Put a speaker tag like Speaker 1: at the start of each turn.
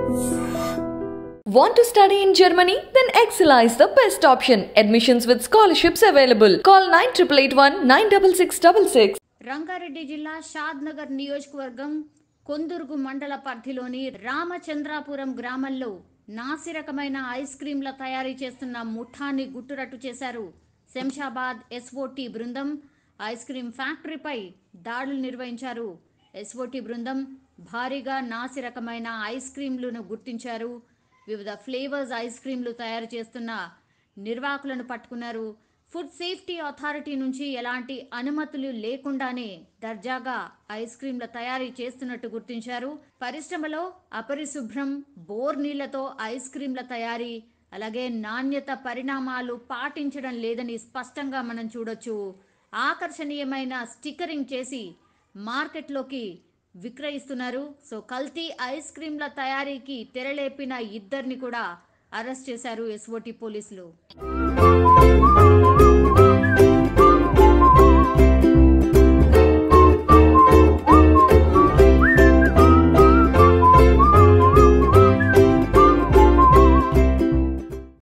Speaker 1: Want to study in Germany? Then Excella is the best option. Admissions with scholarships available. Call 9881 96666.
Speaker 2: Rangareddy జిల్లా షాద్ నగర్ నియోజకవర్గం కొందుర్గు మండల పరిధిలోని రామచంద్రాపురం గ్రామంలో నాసిరకమైన ice క్రీంల తయారీ చేస్తున్న ముఠాన్ని గుట్టురట్టు చేశారు శంషాబాద్ ఎస్ఓటి బృందం ఐస్ క్రీం ఫ్యాక్టరీపై దాడులు నిర్వహించారు ఎస్ఓటి బృందం భారీగా నాసిరకమైన ఐస్ క్రీంలను గుర్తించారు వివిధ ఫ్లేవర్స్ ఐస్ క్రీంలు తయారు చేస్తున్న నిర్వాహకులను పట్టుకున్నారు ఫుడ్ సేఫ్టీ అథారిటీ నుంచి ఎలాంటి అనుమతులు లేకుండానే దర్జాగా ఐస్ క్రీంల తయారీ చేస్తున్నట్టు గుర్తించారు పరిశ్రమలో అపరిశుభ్రం బోర్ నీళ్లతో ఐస్ క్రీంల తయారీ అలాగే నాణ్యత పరిణామాలు పాటించడం లేదని స్పష్టంగా మనం చూడొచ్చు ఆకర్షణీయమైన స్టిక్కరింగ్ చేసి మార్కెట్లోకి విక్రయిస్తున్నారు సో కల్తీ ఐస్ క్రీంల తయారీకి తెరలేపిన ఇద్దరిని కూడా అరెస్ట్ చేశారు ఎస్ఓటి పోలీసులు